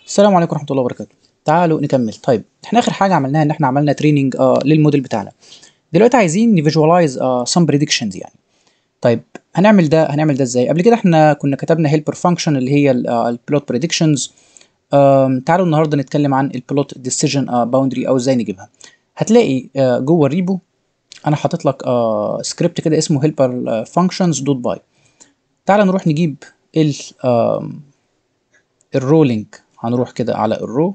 السلام عليكم ورحمه الله وبركاته تعالوا نكمل طيب احنا اخر حاجه عملناها ان احنا عملنا تريننج آه للموديل بتاعنا دلوقتي عايزين نفيجواليز آه some predictions يعني طيب هنعمل ده هنعمل ده ازاي قبل كده احنا كنا كتبنا helper function اللي هي البلوت predictions آم، تعالوا النهارده نتكلم عن البلوت ديسيجن باوندري او ازاي نجيبها هتلاقي آه، جوه الريبو انا حاطط لك آه سكريبت كده اسمه helper functions دوت باي تعال نروح نجيب ال آم، الرولينج هنروح كده على الرو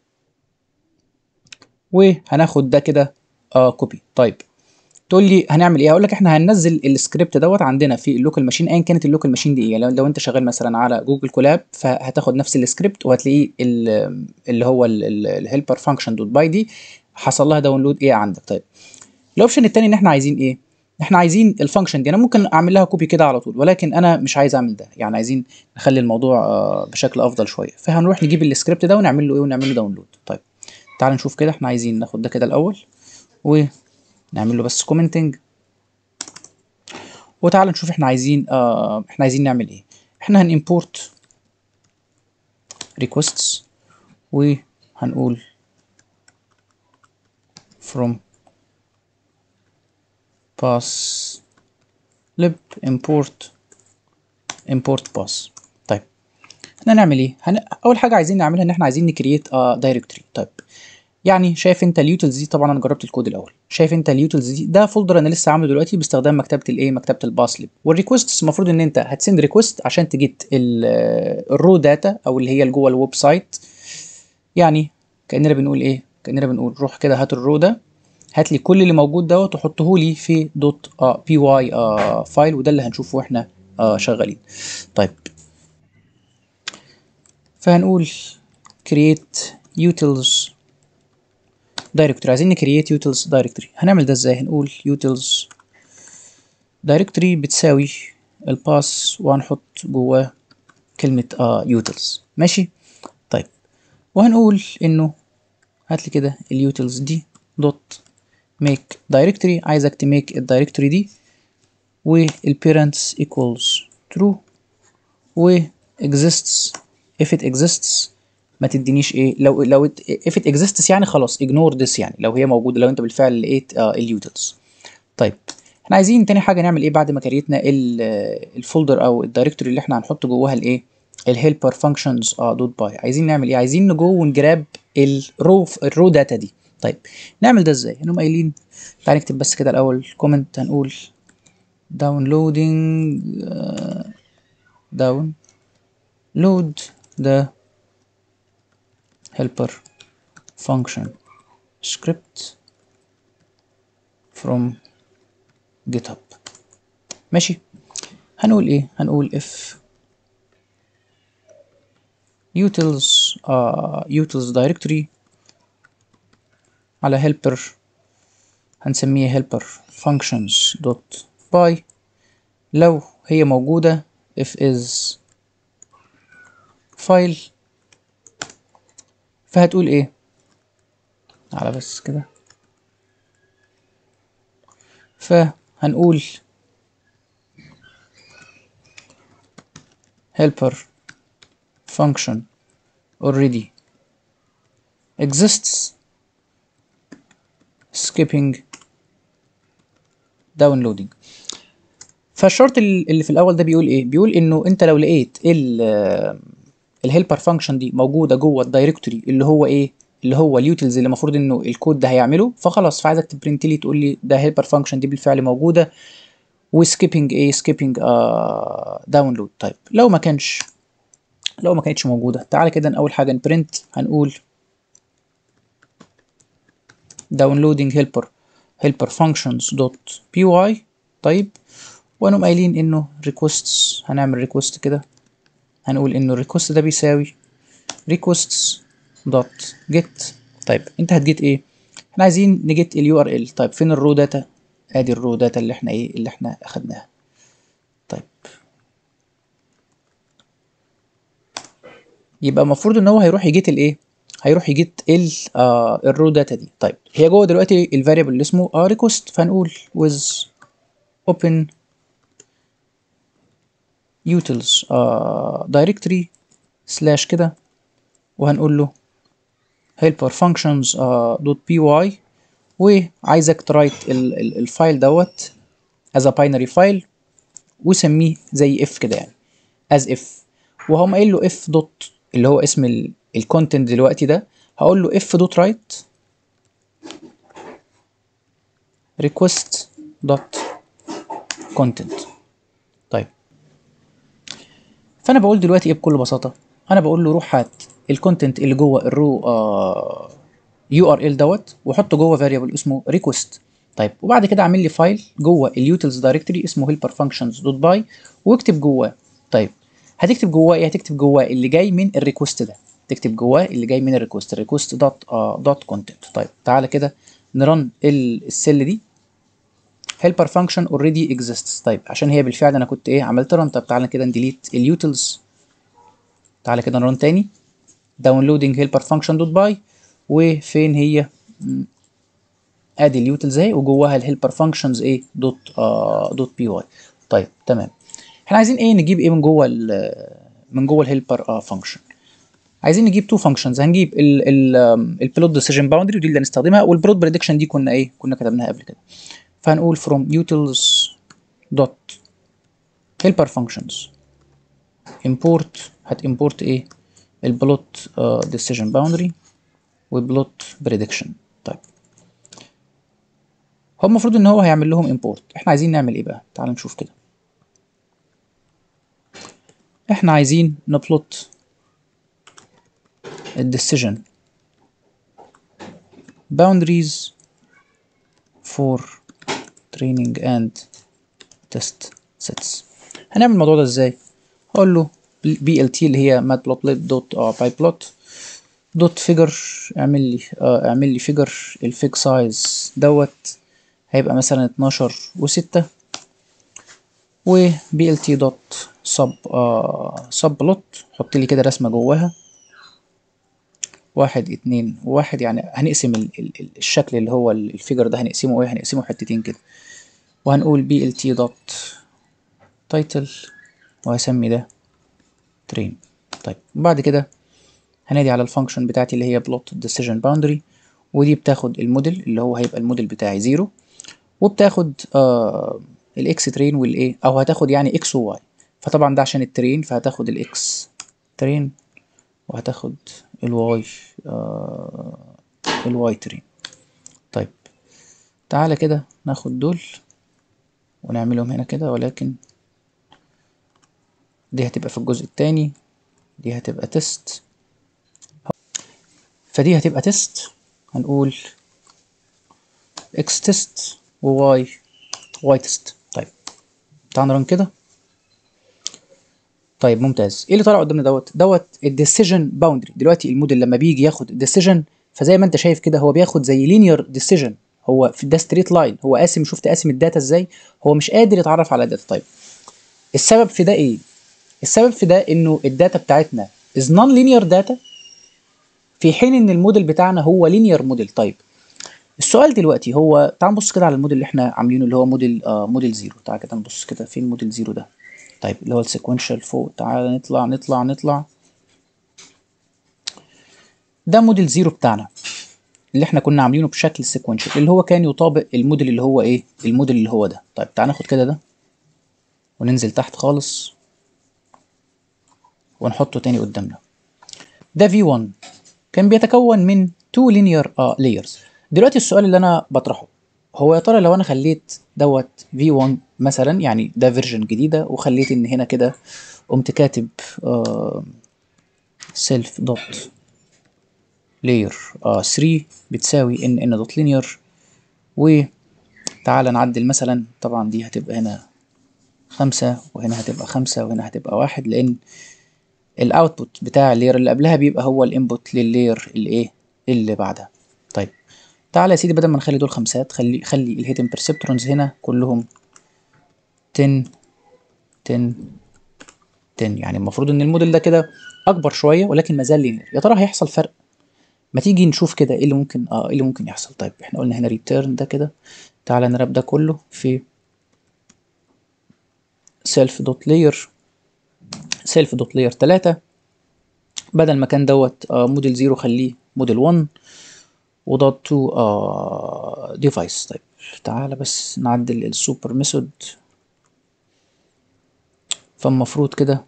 وهناخد ده كده آه كوبي طيب تقول لي هنعمل ايه هقول لك احنا هننزل السكريبت دوت عندنا في اللوكال ماشين ايا كانت اللوكال ماشين دي ايه يعني لو, لو انت شغال مثلا على جوجل كولاب فهتاخد نفس السكريبت وهتلاقيه ال- اللي هو الهيلبر فانكشن دوت باي دي حصل لها داونلود ايه عندك طيب الاوبشن التاني ان احنا عايزين ايه احنا عايزين الفانكشن دي انا ممكن اعمل لها كوبي كده على طول ولكن انا مش عايز اعمل ده يعني عايزين نخلي الموضوع آه، بشكل افضل شويه فهنروح نجيب السكريبت ده ونعمل له ايه ونعمل له داونلود طيب تعال نشوف كده احنا عايزين ناخد ده كده الاول ونعمل له بس كومنتنج وتعال نشوف احنا عايزين آه احنا عايزين نعمل ايه احنا هنimport requests وهنقول from pass lib import import pass طيب احنا هنعمل ايه هن... اول حاجه عايزين نعملها ان احنا عايزين نكريت دايركتوري طيب يعني شايف انت اليوتلز دي طبعا انا جربت الكود الاول شايف انت اليوتلز دي ده فولدر انا لسه عامله دلوقتي باستخدام مكتبه الايه مكتبه الباس ليب والريكوستس المفروض ان انت هتسند ريكوست عشان تجيت الرو داتا او اللي هي اللي جوه الويب سايت يعني كاننا بنقول ايه كاننا بنقول روح كده هات الرو ده هات لي كل اللي موجود دوت وحطه لي في دوت بي واي فايل وده اللي هنشوفه واحنا آه شغالين طيب فهنقول create utils directory عايزين نكريت utils directory هنعمل ده ازاي هنقول utils directory بتساوي الباس وهنحط جواه كلمة آه utils ماشي طيب وهنقول انه هات لي كده اليوتلز دي دوت make directory عايزك تميك الدايركتوري دي والparents equals true و exists if it exists ما تدينيش ايه لو لو it- if it exists يعني خلاص ignore this يعني لو هي موجوده لو انت بالفعل لقيت آه اليوتلز طيب احنا عايزين تاني حاجه نعمل ايه بعد ما كريتنا ال- الفولدر او الدايركتوري اللي احنا هنحط جواها الايه الهيلبر فانكشنز اه دوت باي عايزين نعمل ايه عايزين نجو ونجراب الرو الرو داتا دي طيب نعمل ده ازاي هنقوم قايلين تعال نكتب بس كده الاول كومنت هنقول downloading uh, download the helper function script from github ماشي هنقول ايه هنقول if utils uh, utils directory على helper هنسميه helper functions dot by لو هي موجودة if is file فهتقول ايه على بس كده فهنقول helper function already exists skipping downloading فالشرط ال- اللي في الاول ده بيقول ايه بيقول انه انت لو لقيت ال الهيلبر فانكشن دي موجوده جوه الدايركتوري اللي هو ايه اللي هو اليوتلز اللي المفروض انه الكود ده هيعمله فخلاص فعايزك تبرنت لي تقول لي ده هيلبر فانكشن دي بالفعل موجوده وسكيبنج ايه سكيبنج آه داونلود طيب لو ما كانش لو ما كانتش موجوده تعالى كده اول حاجه نبرنت هنقول downloading helper helper functions dot py طيب وهنقوم قايلين انه requests هنعمل request كده هنقول انه الريكوست ده بيساوي requests dot get طيب انت هتجيت ايه احنا عايزين نجيت اليو ار ال طيب فين الرو داتا ادي الرو داتا اللي احنا ايه اللي احنا اخدناها طيب يبقى المفروض ان هو هيروح يجيت الايه هيروح يجيت ال آه الرو داتا دي طيب هي جوه دلوقتي الفاريبل اللي اسمه آه request فهنقول with open utils آه directory سلاش كده وهنقول له helper functions uh, dot py وعايزك ترايت ال- ال- الفايل دوت as a binary file وسميه زي if كده يعني as if وهقوم قايل له if dot اللي هو اسم الكونتنت دلوقتي ده هقول له if dot write request dot content طيب فانا بقول دلوقتي ايه بكل بساطه انا بقول له روح هات الكونتنت اللي جوه الرو يو ار ال دوت وحطه جوه فاريبل اسمه ريكوست طيب وبعد كده اعمل لي فايل جوه اليوتلز دايركتوري اسمه هيلبر فانكشنز دوت باي واكتب جواه طيب هتكتب جواه ايه هتكتب جواه اللي جاي من الريكوست ده تكتب جواه اللي جاي من الريكوست الريكوست دوت دوت كونتنت طيب تعالى كده نرن السيل دي helper function already exists طيب عشان هي بالفعل انا كنت ايه عملت رن طب تعالى كده نديليت اليوتلز تعالى كده نرن تاني downloading helper function دوت باي وفين هي م، ادي اليوتلز اهي وجواها الهيلبر فانكشنز ايه دوت آه دوت بي واي طيب تمام احنا عايزين ايه نجيب ايه من جوه ال- من جوه الهيلبر آه فانكشن عايزين نجيب تو فانكشنز هنجيب البلوت ديسيجن باوندري ودي اللي هنستخدمها والبلوت بريدكشن دي كنا ايه كنا كتبناها قبل كده فهنقول from utils dot helper functions import هت import ايه البلوت decision boundary وبلوت prediction طيب هو المفروض ان هو هيعمل لهم import احنا عايزين نعمل ايه بقى تعال نشوف كده احنا عايزين نبلوت الديسيجن boundaries for training and test sets هنعمل الموضوع ده ازاي هقول له بي ال تي اللي هي matplotlib دوت باي بلوت دوت فيجر اعمل لي آه اعمل لي فيجر الفيج سايز دوت هيبقى مثلا 12 و6 و بي ال تي دوت سب سب بلوت حط لي كده رسمه جواها واحد اتنين واحد يعني هنقسم ال ال ال- الشكل اللي هو ال- الفيجر ده هنقسمه ايه هنقسمه حتتين كده وهنقول بي ال تي دوت تايتل وهسمي ده ترين طيب بعد كده هنادي على الفانكشن بتاعتي اللي هي بلوت ديسيجن باوندري ودي بتاخد الموديل اللي هو هيبقى الموديل بتاعي زيرو وبتاخد آه الاكس ترين والايه او هتاخد يعني اكس وواي فطبعا ده عشان الترين فهتاخد الاكس ترين وهتاخد الواي آه الواي ترين طيب تعالى كده ناخد دول ونعملهم هنا كده ولكن دي هتبقى في الجزء التاني دي هتبقى تيست فدي هتبقى تيست هنقول اكس تيست وواي واي تيست طيب تعال نرن كده طيب ممتاز ايه اللي طالع قدامنا دوت دوت الديسيجن باوندري دلوقتي الموديل لما بيجي ياخد الديسيجن فزي ما انت شايف كده هو بياخد زي لينير ديسيجن هو في ده ستريت لاين هو قاسم شفت قاسم الداتا ازاي هو مش قادر يتعرف على الداتا طيب السبب في ده ايه السبب في ده انه الداتا بتاعتنا is non linear data في حين ان الموديل بتاعنا هو linear موديل طيب السؤال دلوقتي هو تعال نبص كده على الموديل اللي احنا عاملينه اللي هو موديل آه موديل زيرو تعال كده نبص كده فين موديل زيرو ده طيب اللي هو السيكونشال فوق تعال نطلع نطلع نطلع ده موديل زيرو بتاعنا اللي احنا كنا عاملينه بشكل سيكونشال اللي هو كان يطابق الموديل اللي هو ايه الموديل اللي هو ده طيب تعال ناخد كده ده وننزل تحت خالص ونحطه تاني قدامنا ده V1 كان بيتكون من two linear uh, layers دلوقتي السؤال اللي انا بطرحه هو يا ترى لو انا خليت دوت V1 مثلا يعني ده فيرجن جديدة وخليت ان هنا كده قمت كاتب uh, self dot layer uh, 3 بتساوي ان ان دوت linear وتعالى نعدل مثلا طبعا دي هتبقى هنا خمسة وهنا هتبقى خمسة وهنا هتبقى واحد لأن الاوتبوت بتاع اللير اللي قبلها بيبقى هو الانبوت لللير اللي ايه اللي بعدها طيب تعالى يا سيدي بدل ما نخلي دول خمسات خلي خلي الهيدن بيرسبترونز هنا كلهم 10 10 10 يعني المفروض ان الموديل ده كده اكبر شويه ولكن ما زال لينير يا ترى هيحصل فرق ما تيجي نشوف كده ايه اللي ممكن اه ايه اللي ممكن يحصل طيب احنا قلنا هنا ريتيرن ده كده تعالى نراب ده كله في self dot layer self dot layer 3 بدل ما كان دوت آه موديل 0 خليه موديل 1 ودوت تو ديفايس طيب تعالى بس نعدل السوبر ميثود فالمفروض كده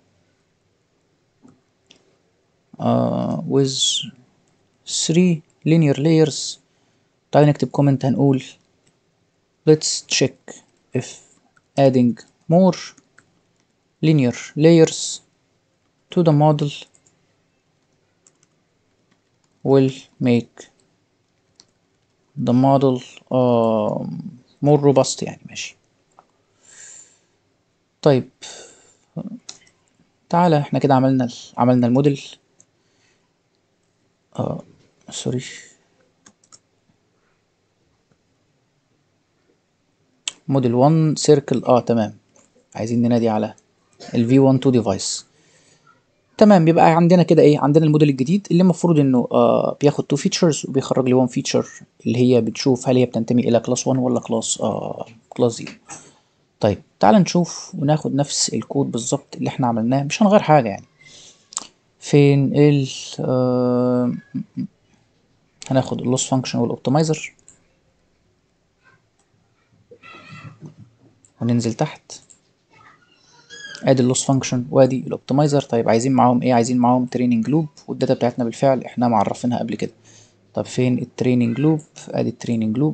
آه with 3 linear layers تعالى نكتب كومنت هنقول let's check if adding more linear layers to the model will make the model uh, more robust يعني ماشي طيب تعالى احنا كده عملنا ال... عملنا الموديل اه سوري موديل 1 سيركل اه تمام عايزين ننادي على ال V12 ديفايس تمام يبقى عندنا كده ايه عندنا الموديل الجديد اللي المفروض انه آه بياخد تو فيتشرز وبيخرج لي 1 فيتشر اللي هي بتشوف هل هي بتنتمي الى كلاس 1 ولا كلاس آه كلاس 0 طيب تعال نشوف وناخد نفس الكود بالظبط اللي احنا عملناه مش هنغير حاجة يعني فين ال آه هناخد اللوس فانكشن والاوبتمايزر وننزل تحت ادي اللوس فانكشن وادي الاوبتمايزر طيب عايزين معاهم ايه عايزين معاهم تريننج لوب والداتا بتاعتنا بالفعل احنا معرفينها قبل كده طب فين التريننج لوب ادي التريننج لوب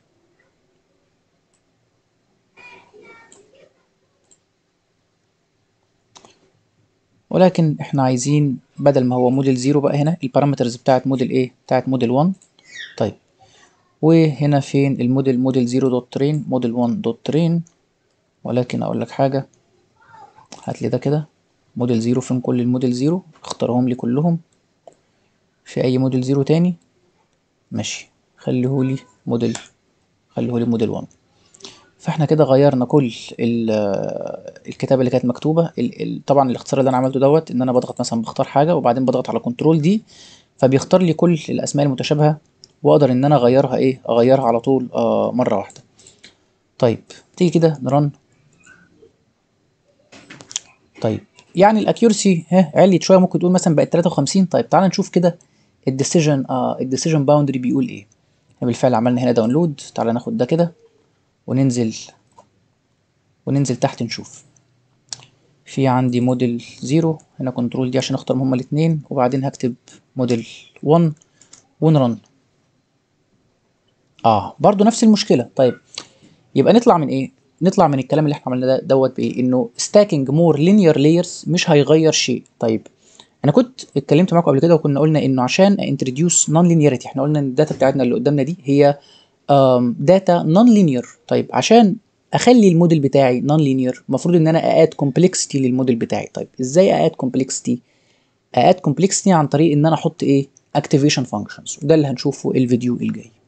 ولكن احنا عايزين بدل ما هو موديل زيرو بقى هنا البارامترز بتاعت موديل ايه بتاعت موديل 1 طيب وهنا فين الموديل موديل زيرو دوت ترين موديل 1 دوت ترين ولكن اقول لك حاجة هات لي ده كده موديل زيرو فين كل الموديل زيرو اختارهم لي كلهم في اي موديل زيرو تاني ماشي خليهولي موديل خليهولي موديل 1 فاحنا كده غيرنا كل الكتابه اللي كانت مكتوبه ال ال طبعا الاختصار اللي انا عملته دوت ان انا بضغط مثلا بختار حاجه وبعدين بضغط على كنترول دي فبيختار لي كل الاسماء المتشابهه واقدر ان انا اغيرها ايه اغيرها على طول آه مره واحده طيب تيجي كده نرن طيب يعني الاكيورسي ها عليت شويه ممكن تقول مثلا بقت 53 طيب تعال نشوف كده الديسيجن آه الديسيجن باوندري بيقول ايه بالفعل عملنا هنا داونلود تعال ناخد ده كده وننزل وننزل تحت نشوف في عندي موديل زيرو هنا كنترول دي عشان اختارهم هما الاتنين وبعدين هكتب موديل 1 ونرن اه برضو نفس المشكله طيب يبقى نطلع من ايه نطلع من الكلام اللي احنا عملناه ده دوت بايه انه stacking more linear layers مش هيغير شيء طيب انا كنت اتكلمت معاكم قبل كده وكنا قلنا انه عشان introduce non linearity احنا قلنا ان الداتا بتاعتنا اللي قدامنا دي هي داتا نون لينير طيب عشان اخلي الموديل بتاعي نون لينير المفروض ان انا ااد كومبلكسيتي للموديل بتاعي طيب ازاي ااد كومبلكسيتي ااد كومبلكسيتي عن طريق ان انا احط ايه اكتيفيشن فانكشنز وده اللي هنشوفه الفيديو الجاي